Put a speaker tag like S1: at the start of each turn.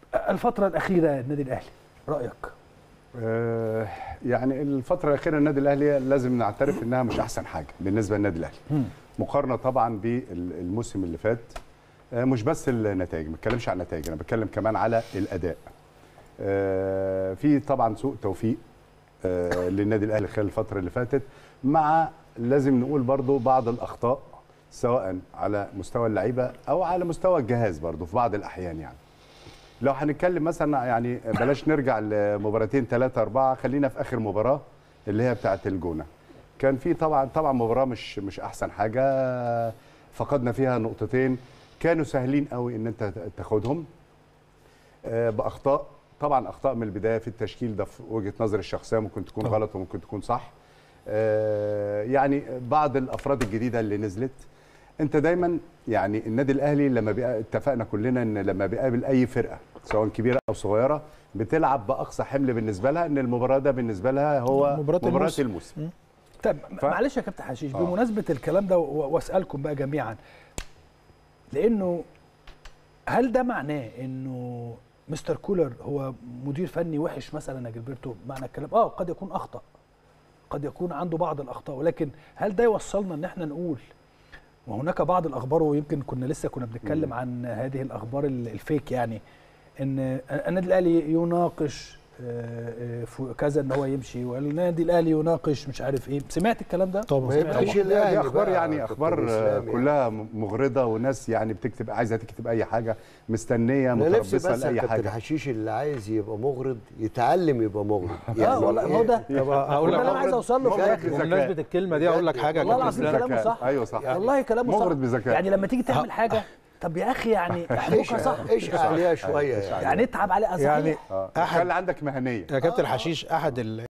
S1: الفتره الاخيره النادي الاهلي رايك
S2: آه، يعني الفترة الأخيرة النادي الأهلي لازم نعترف إنها مش أحسن حاجة بالنسبة للنادي الأهلي. مقارنة طبعا بالموسم اللي فات آه، مش بس النتائج، ما بتكلمش عن النتائج، أنا بتكلم كمان على الأداء. آه، في طبعا سوء توفيق آه، للنادي الأهلي خلال الفترة اللي فاتت مع لازم نقول برضو بعض الأخطاء سواء على مستوى اللعيبة أو على مستوى الجهاز برضو في بعض الأحيان يعني. لو هنتكلم مثلا يعني بلاش نرجع لمباراتين ثلاثة أربعة خلينا في آخر مباراة اللي هي بتاعة الجونة كان في طبعا طبعا مباراة مش مش أحسن حاجة فقدنا فيها نقطتين كانوا سهلين قوي إن أنت تاخدهم آه، بأخطاء طبعا أخطاء من البداية في التشكيل ده في وجهة نظري الشخصية ممكن تكون
S1: طبعا.
S2: غلط وممكن تكون صح آه، يعني بعض الأفراد الجديدة اللي نزلت انت دايما يعني النادي الاهلي لما بيقى اتفقنا كلنا ان لما بيقابل اي فرقه سواء كبيره او صغيره بتلعب باقصى حمل بالنسبه لها ان المباراه ده بالنسبه لها هو
S3: مباراة
S2: مباراه
S3: الموسم.
S2: الموسم
S1: طب
S2: ف-
S1: معلش يا كابتن حشيش
S2: آه.
S1: بمناسبه الكلام ده و- واسالكم بقى جميعا لانه هل ده معناه انه مستر كولر هو مدير فني وحش مثلا يا جilberto معنى الكلام اه قد يكون اخطا قد يكون عنده بعض الاخطاء ولكن هل ده يوصلنا ان احنا نقول وهناك بعض الاخبار ويمكن كنا لسه كنا بنتكلم عن هذه الاخبار ال- الفيك يعني ان النادي الاهلي يناقش آه، آه، ف- كذا ان هو يمشي والنادي الاهلي يناقش مش عارف ايه سمعت الكلام ده
S3: طبعا
S4: ما يبقاش
S2: دي
S4: الاهلي
S2: اخبار
S4: بقى
S2: يعني
S4: كابتن
S2: اخبار
S4: إسلام
S2: كلها مغرضه وناس يعني بتكتب عايزه تكتب اي حاجه مستنيه
S4: انا نفسي
S2: متربصه
S4: بس
S2: لاي
S4: كابتن
S2: حاجه
S4: حشيش اللي عايز يبقى مغرض يتعلم يبقى مغرض
S1: اه والله ما هو ده
S3: طب هقول
S1: ده
S3: لك
S1: اللي انا عايز اوصل له في
S2: مغرض
S1: الاخر
S2: بذكاء.
S3: بمناسبه الكلمه دي اقول لك حاجه يا
S1: والله
S3: كابتن
S1: العظيم
S3: اسلام
S1: كلامه
S2: بذكاء.
S1: صح
S2: ايوه صح
S1: والله كلامه صح
S2: مغرض بذكاء.
S1: يعني لما تيجي تعمل حاجه طب يا اخي يعني احبكها صح
S4: اشقى عليها شويه يعني
S1: يعني اتعب عليها
S3: يعني
S1: صحيح
S2: آه.
S3: أحد-
S2: خلي عندك مهنيه
S3: يا كابتن حشيش احد ال